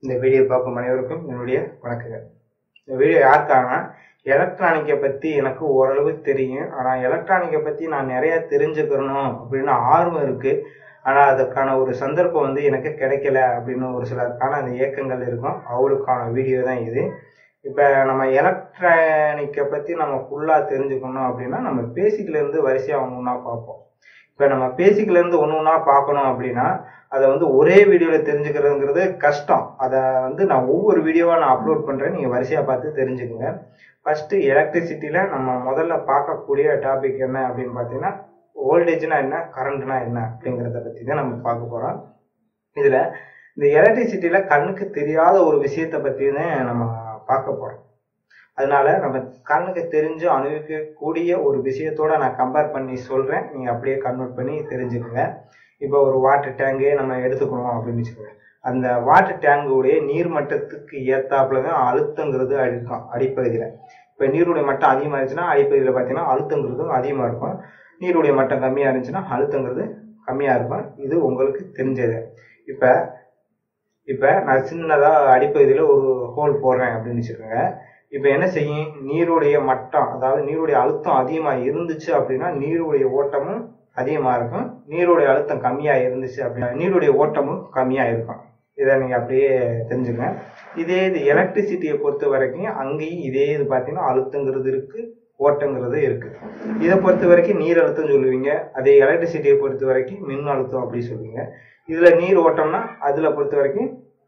இந்த வீடியோ பார்க்கும் அனைவருக்கும் என்னுடைய வணக்கங்கள் இந்த வீடியோ யாருக்காகனா எலக்ட்ரானிக்கை பற்றி எனக்கு ஓரளவு தெரியும் ஆனால் எலக்ட்ரானிக்கை பற்றி நான் நிறையா தெரிஞ்சுக்கணும் அப்படின்னு ஆர்வம் இருக்குது ஆனால் அதற்கான ஒரு சந்தர்ப்பம் வந்து எனக்கு கிடைக்கல அப்படின்னு ஒரு சிலருக்கான அந்த இயக்கங்கள் இருக்கும் அவளுக்கான வீடியோ தான் இது இப்போ நம்ம எலக்ட்ரானிக்கை பற்றி நம்ம ஃபுல்லாக தெரிஞ்சுக்கணும் அப்படின்னா நம்ம பேசிக்லேருந்து வரிசையாக ஒன்று ஒன்றா பார்ப்போம் இப்போ நம்ம பேசிக்லேருந்து ஒன்று ஒன்றா பார்க்கணும் அப்படின்னா அதை வந்து ஒரே வீடியோவில் தெரிஞ்சுக்கிறதுங்கிறது கஷ்டம் அதை வந்து நான் ஒவ்வொரு வீடியோவாக நான் அப்லோட் பண்ணுறேன் நீங்கள் வரிசையாக பார்த்து தெரிஞ்சுக்குங்க ஃபஸ்ட்டு எலக்ட்ரிசிட்டியில் நம்ம முதல்ல பார்க்கக்கூடிய டாபிக் என்ன அப்படின்னு பார்த்தீங்கன்னா வோல்டேஜ்னா என்ன கரண்ட்னா என்ன அப்படிங்கிறத பற்றி தான் நம்ம பார்க்க போகிறோம் இதில் இந்த எலக்ட்ரிசிட்டியில் கண்ணுக்கு தெரியாத ஒரு விஷயத்தை பற்றி தான் நம்ம பார்க்க போகிறோம் அதனால நம்ம கண்ணுக்கு தெரிஞ்சு அனுபவிக்கக்கூடிய ஒரு விஷயத்தோட நான் கம்பேர் பண்ணி சொல்கிறேன் நீங்கள் அப்படியே கன்வெர்ட் பண்ணி தெரிஞ்சுக்கோங்க இப்போ ஒரு வாட்டர் டேங்கே நம்ம எடுத்துக்கணும் அப்படின்னு வச்சுக்கோங்க அந்த வாட்டர் டேங்குடைய நீர் மட்டத்துக்கு ஏத்தாப்புல தான் அழுத்தங்கிறது அடிக்கும் அடிப்பகுதியில் இப்போ நீருடைய மட்டம் அதிகமாக இருந்துச்சுன்னா அடிப்பகுதியில் பார்த்தீங்கன்னா அழுத்தங்கிறதும் அதிகமாக இருக்கும் நீருடைய மட்டம் கம்மியாக இருந்துச்சுன்னா அழுத்தங்கிறது கம்மியாக இருக்கும் இது உங்களுக்கு தெரிஞ்சது இப்போ இப்போ நான் சின்னதாக அடிப்பகுதியில் ஒரு ஹோல் போடுறேன் அப்படின்னு வச்சுக்கோங்க இப்போ என்ன செய்யும் நீருடைய மட்டம் அதாவது நீருடைய அழுத்தம் அதிகமாக இருந்துச்சு அப்படின்னா நீருடைய ஓட்டமும் அதிகமாக இருக்கும் நீருடைய அழுத்தம் கம்மியாக இருந்துச்சு அப்படின்னா நீருடைய ஓட்டமும் கம்மியாக இருக்கும் இதை நீங்கள் அப்படியே தெரிஞ்சுக்கங்க இதே இது எலக்ட்ரிசிட்டியை பொறுத்த வரைக்கும் அங்கேயும் இதே இது பார்த்தீங்கன்னா அழுத்தங்கிறது இருக்குது ஓட்டங்கிறது இருக்குது இதை பொறுத்த வரைக்கும் நீர் அழுத்தம் சொல்லுவீங்க அதே எலக்ட்ரிசிட்டியை பொறுத்த வரைக்கும் மின் அழுத்தம் அப்படி சொல்லுவீங்க இதில் நீர் ஓட்டம்னா அதில் பொறுத்த வரைக்கும்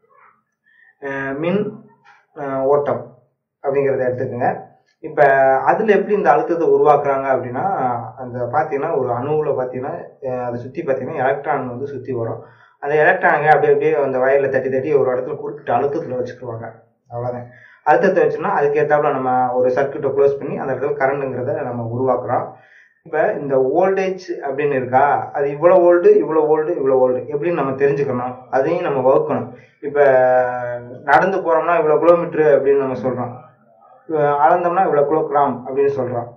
மின் ஓட்டம் அப்படிங்கிறத எடுத்துக்கோங்க இப்போ அதில் எப்படி இந்த அழுத்தத்தை உருவாக்குறாங்க அப்படின்னா அந்த பார்த்தீங்கன்னா ஒரு அணுவில் பார்த்தீங்கன்னா அதை சுற்றி பார்த்தீங்கன்னா எலக்ட்ரான் வந்து சுற்றி வரும் அந்த எலக்ட்ரானுங்க அப்படியே அப்படியே அந்த வயரில் தட்டி தட்டி ஒரு இடத்துல குறிப்பிட்ட அழுத்தத்தில் வச்சுக்குவாங்க அவ்வளோதான் அழுத்தத்தை வச்சோம்னா அதுக்கேற்றாப்புல நம்ம ஒரு சர்க்கியூட்டை க்ளோஸ் பண்ணி அந்த இடத்துல கரண்ட்டுங்கிறத நம்ம உருவாக்குறோம் இப்போ இந்த வோல்டேஜ் அப்படின்னு இருக்கா அது இவ்வளோ ஓல்டு இவ்வளோ ஓல்டு இவ்வளோ ஓல்டு எப்படின்னு நம்ம தெரிஞ்சுக்கணும் அதையும் நம்ம வகுக்கணும் இப்போ நடந்து போகிறோம்னா இவ்வளோ கிலோமீட்ரு அப்படின்னு நம்ம சொல்கிறோம் அளந்தோம்னா இவ்வளோ கிலோகிராம் அப்படின்னு சொல்கிறோம்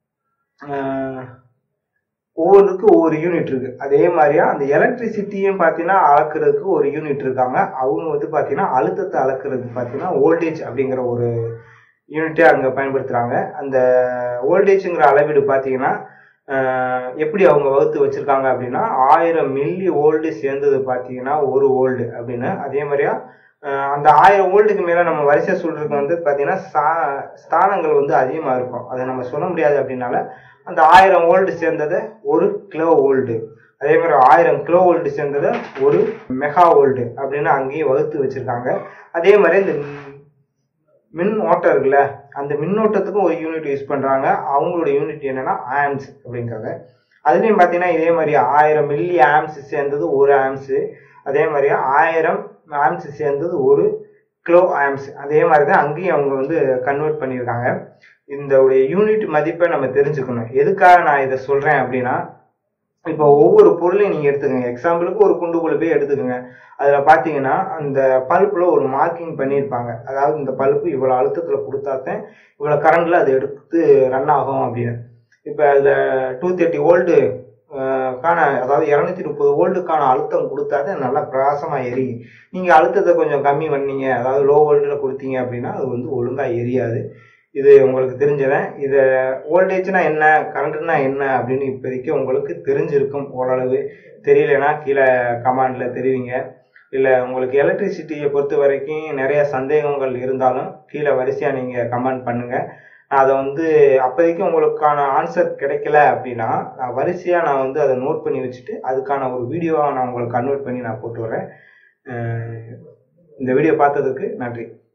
ஒவ்வொன்றுக்கும் ஒவ்வொரு யூனிட் இருக்கு அதே மாதிரியா அந்த எலக்ட்ரிசிட்டியும் பார்த்தீங்கன்னா அளக்குறதுக்கு ஒரு யூனிட் இருக்காங்க அவங்க வந்து பார்த்தீங்கன்னா அழுத்தத்தை அளக்குறதுக்கு பார்த்தீங்கன்னா வோல்டேஜ் அப்படிங்கிற ஒரு யூனிட்டே அங்கே பயன்படுத்துகிறாங்க அந்த வோல்டேஜுங்கிற அளவீடு பார்த்தீங்கன்னா எப்படி அவங்க வகுத்து வச்சுருக்காங்க அப்படின்னா ஆயிரம் மில்லி ஓல்டு சேர்ந்தது பார்த்தீங்கன்னா ஒரு ஓல்டு அப்படின்னு அதே மாதிரியா அந்த ஆயிரம் ஓல்டுக்கு மேலே நம்ம வரிசை சொல்றதுக்கு வந்து பார்த்தீங்கன்னா ஸ்தா ஸ்தானங்கள் வந்து அதிகமாக இருக்கும் அதை நம்ம சொல்ல முடியாது அப்படின்னால அந்த ஆயிரம் ஓல்டு சேர்ந்ததை ஒரு கிலோ ஓல்டு அதே மாதிரி ஆயிரம் கிலோ ஓல்டு சேர்ந்ததை ஒரு மெகா ஓல்டு அப்படின்னு அங்கேயும் வகுத்து வச்சிருக்காங்க அதே மாதிரி இந்த மின் ஓட்டம் இருக்குல்ல அந்த மின்னோட்டத்துக்கும் ஒரு யூனிட் யூஸ் பண்ணுறாங்க அவங்களோட யூனிட் என்னன்னா ஆம்ஸ் அப்படிங்கிறத அதுலேயும் பார்த்தீங்கன்னா இதே மாதிரி ஆயிரம் மில்லி ஆம்ஸ் சேர்ந்தது ஒரு ஆம்ஸு அதே மாதிரி ஆயிரம் ஆம்ஸ் சேர்ந்தது ஒரு கிலோ ஆம்ஸ் அதே மாதிரி தான் அங்கேயும் அவங்க வந்து கன்வெர்ட் பண்ணியிருக்காங்க இந்த யூனிட் மதிப்பை நம்ம தெரிஞ்சுக்கணும் எதுக்காக நான் இதை சொல்கிறேன் அப்படின்னா இப்போ ஒவ்வொரு பொருளையும் நீங்கள் எடுத்துக்கோங்க எக்ஸாம்பிளுக்கு ஒரு குண்டு கொழுப்பே எடுத்துக்கோங்க அதில் பார்த்தீங்கன்னா அந்த பல்பில் ஒரு மார்க்கிங் பண்ணியிருப்பாங்க அதாவது இந்த பல்பு இவ்வளோ அழுத்தத்தில் கொடுத்தாத்தான் இவ்வளோ கரண்டில் அது எடுத்து ரன் ஆகும் அப்படின்னு இப்போ அதில் டூ தேர்ட்டி ஓல்டு கான அதாவது இரநூத்தி முப்பது ஓல்டுக்கான அழுத்தம் கொடுத்தாது நல்லா பிரகாசமாக எரியும் நீங்கள் அழுத்தத்தை கொஞ்சம் கம்மி பண்ணீங்க அதாவது லோ வோல்டில் கொடுத்தீங்க அப்படின்னா அது வந்து ஒழுங்காக எரியாது இது உங்களுக்கு தெரிஞ்சதேன் இதை வோல்டேஜ்னா என்ன கரண்ட்னா என்ன அப்படின்னு இப்போதைக்கு உங்களுக்கு தெரிஞ்சிருக்கும் ஓரளவு தெரியலனா கீழே கமாண்டில் தெரிவிங்க இல்லை உங்களுக்கு எலக்ட்ரிசிட்டியை பொறுத்த வரைக்கும் நிறைய சந்தேகங்கள் இருந்தாலும் கீழே வரிசையாக நீங்கள் கமெண்ட் பண்ணுங்கள் நான் அதை வந்து அப்போதைக்கு உங்களுக்கான ஆன்சர் கிடைக்கல அப்படின்னா நான் வரிசையாக நான் வந்து அதை நோட் பண்ணி வச்சுட்டு அதுக்கான ஒரு வீடியோவாக நான் உங்களுக்கு கன்வெர்ட் பண்ணி நான் போட்டு வரேன் இந்த வீடியோ பார்த்ததுக்கு நன்றி